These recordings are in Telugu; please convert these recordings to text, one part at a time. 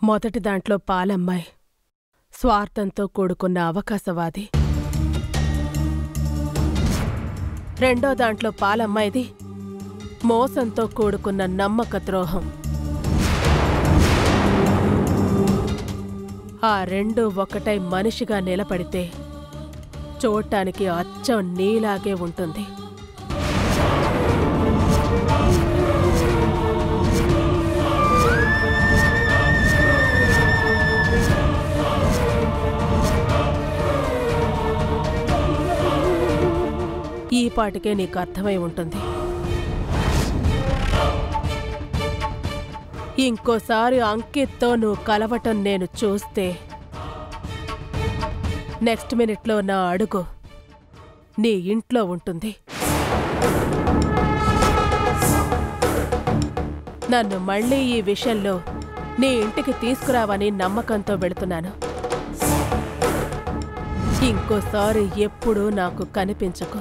మొదటి దాంట్లో పాలమ్మాయి స్వార్థంతో కూడుకున్న అవకాశవాది రెండో దాంట్లో పాలమ్మాయిది మోసంతో కూడుకున్న నమ్మక ద్రోహం ఆ రెండు ఒకటై మనిషిగా నిలబడితే చూడటానికి అచ్చం నీలాగే ఉంటుంది ఈ పాటికే నీకు అర్థమై ఉంటుంది ఇంకోసారి అంకిత్తో నువ్వు కలవటం నేను చూస్తే నెక్స్ట్ మినిట్లో నా అడుగు నీ ఇంట్లో ఉంటుంది నన్ను మళ్ళీ ఈ విషయంలో నీ ఇంటికి తీసుకురావని నమ్మకంతో వెళుతున్నాను ఇంకోసారి ఎప్పుడూ నాకు కనిపించకు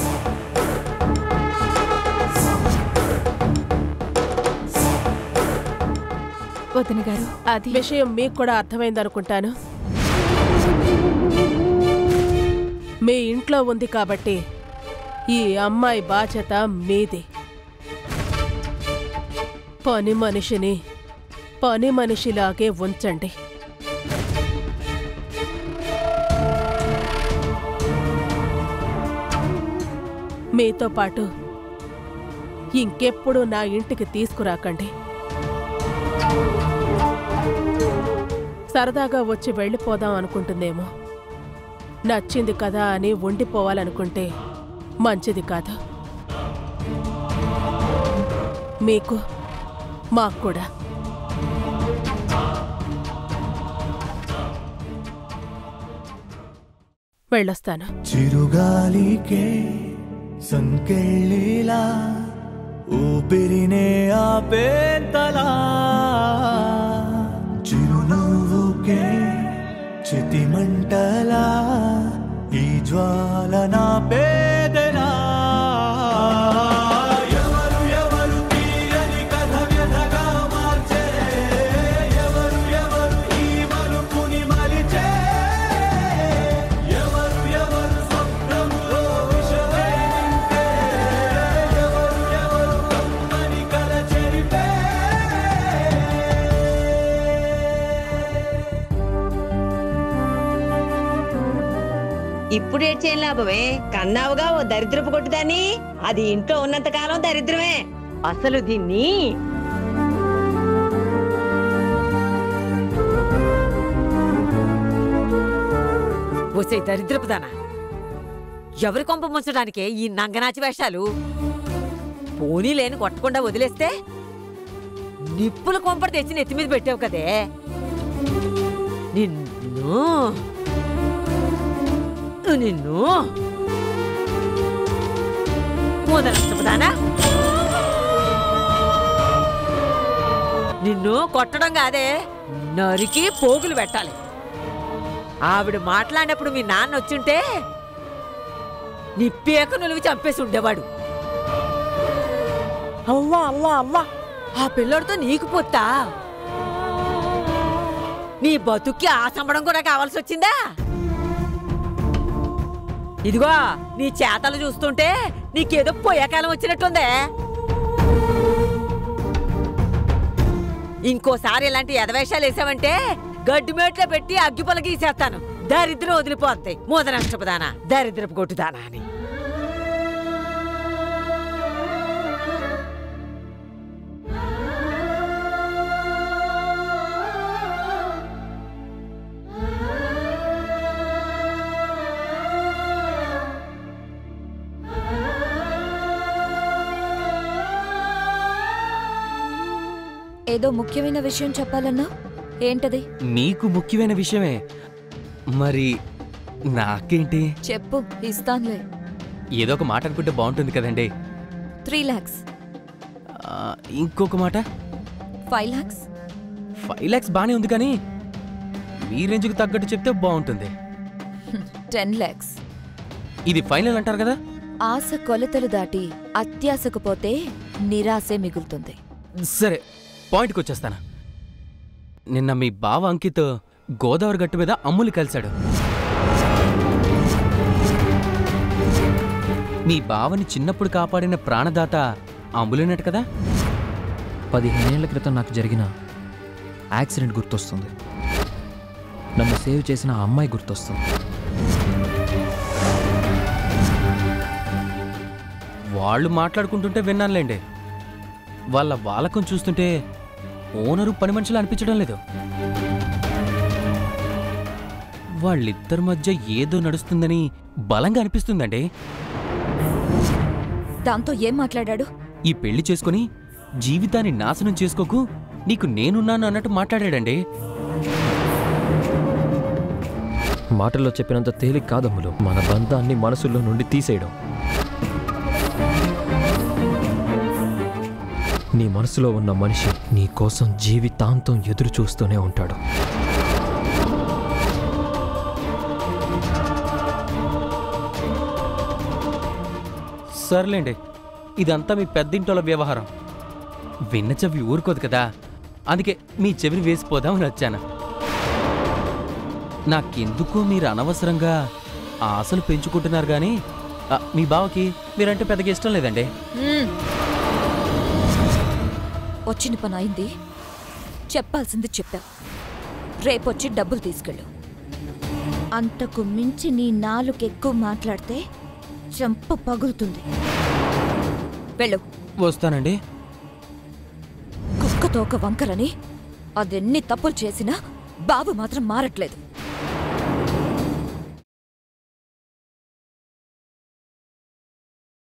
వదిన గారు అది విషయం మీకు కూడా అర్థమైందనుకుంటాను మీ ఇంట్లో ఉంది కాబట్టి ఈ అమ్మాయి బాధ్యత మీది పని మనిషిని పని మనిషిలాగే ఉంచండి మీతో పాటు ఇంకెప్పుడు నా ఇంటికి తీసుకురాకండి సరదాగా వచ్చి వెళ్ళిపోదాం అనుకుంటుందేమో నచ్చింది కదా అని ఉండిపోవాలనుకుంటే మంచిది కాదు మీకు మాకు కూడా వెళ్ళొస్తాను చిరుగాలికే సంకెళ్ళిలా ఊపిరినే ఆపేంతలా చిరునవ్వుకే చితిమంటలా ఈ జ్వాల నా పేదలా ఎవరు ఎవరు తీయని కథ వ్యధగా మార్చే ఎవరు ఎవరు ఈ మలుపుని మలిచే ఎవరు ఎవరు స్వప్నంలో విషమే నింపే ఎవరు ఎవరు కమ్మని కల చెరిపే ఇప్పుడు ఏడ్చేం లాభమే కన్నావుగా ఓ దరిద్రపు కొట్టుదాన్ని అది ఇంట్లో ఉన్నంత కాలం దరిద్రమే అసలు దీన్ని ఒసే దరిద్రపుదానా ఎవరి కొంప ముంచడానికే ఈ నంగనాచి వేషాలు పోనీ లేని కొట్టకుండా వదిలేస్తే నిప్పుల కొంపడి తెచ్చి నెత్తి మీద పెట్టావు కదే నిన్ను నిన్ను మొదలష్టపుదానా నిన్ను కొట్టడం కాదే నరికి పోగులు పెట్టాలి ఆవిడ మాట్లాడినప్పుడు మీ నాన్న వచ్చుంటే నీ పీక నులివి చంపేసి ఉండేవాడు అవ్వా అవ్వా అవ్వా ఆ పిల్లడితో నీకు పొత్తా నీ బతుక్కి ఆ సంబడం కూడా కావాల్సి వచ్చిందా ఇదిగో నీ చేతలు చూస్తుంటే నీకేదో పోయేకాలం వచ్చినట్టుందే ఇంకోసారి ఇలాంటి ఎదవేషాలు వేసావంటే గడ్డి మేట్లో పెట్టి అగ్గిపొల గీసేస్తాను దరిద్రం వదిలిపోతాయి మూత నష్టపదానా దరిద్రపు కొట్టుదానా అని ఏదో ముఖ్యమైన విషయం చెప్పాలన్నా ఏంటది నీకు ముఖ్యమైన విషయమే మరి నాకేంటి చెప్పు ఇస్తానులే ఏదో ఒక మాట అనుకుంటే బాగుంటుంది కదండి త్రీ లాక్స్ ఆ, ఇంకొక మాట ఫైవ్ లాక్స్ ఫైవ్ ల్యాక్స్ బానే ఉంది కానీ మీ రేంజ్కి తగ్గట్టు చెప్తే బాగుంటుంది టెన్ లాక్స్ ఇది ఫైనల్ అంటారు కదా ఆశ కొలతలు దాటి అత్యాశకు పోతే నిరాశే మిగులుతుంది సరే పాయింట్కి వచ్చేస్తాను నిన్న మీ బావ అంకిత్ గోదావరి గట్టు మీద అమ్ములు కలిశాడు మీ బావని చిన్నప్పుడు కాపాడిన ప్రాణదాత అమ్ములేనట్టు కదా పదిహేనేళ్ల క్రితం నాకు జరిగిన యాక్సిడెంట్ గుర్తొస్తుంది నన్ను సేవ్ చేసిన ఆ అమ్మాయి గుర్తొస్తుంది వాళ్ళు మాట్లాడుకుంటుంటే విన్నానులేండి వాళ్ళ వాలకం చూస్తుంటే ఓనరు పని మనుషులు అనిపించడం లేదు వాళ్ళిద్దరి మధ్య ఏదో నడుస్తుందని బలంగా అనిపిస్తుందండి దాంతో ఏం మాట్లాడాడు ఈ పెళ్లి చేసుకుని జీవితాన్ని నాశనం చేసుకోకు నీకు నేనున్నాను అన్నట్టు మాట్లాడాడండి మాటల్లో చెప్పినంత తేలిక కాదమ్ములు మన బంధాన్ని మనసులో నుండి తీసేయడం నీ మనసులో ఉన్న మనిషి నీ కోసం జీవితాంతం ఎదురు చూస్తూనే ఉంటాడు సర్లేండి ఇదంతా మీ పెద్దింటోల వ్యవహారం విన్న చెవి ఊరుకోదు కదా అందుకే మీ చెవిని వేసిపోదామని వచ్చాను నాకెందుకో మీరు అనవసరంగా ఆశలు పెంచుకుంటున్నారు కానీ ఆ, మీ బావకి మీరంటే పెద్దగా ఇష్టం లేదండి మ్మ్. వచ్చిన పని అయింది చెప్పాల్సింది చెప్పావు రేపొచ్చి డబ్బులు తీసుకెళ్ళు అంతకు మించి నీ నాలుగు ఎక్కువ మాట్లాడితే చంప పగులుతుంది వెళ్ళు వస్తానండి కుక్కతో ఒక వంకరని అదెన్ని తప్పులు చేసినా బాబు మాత్రం మారట్లేదు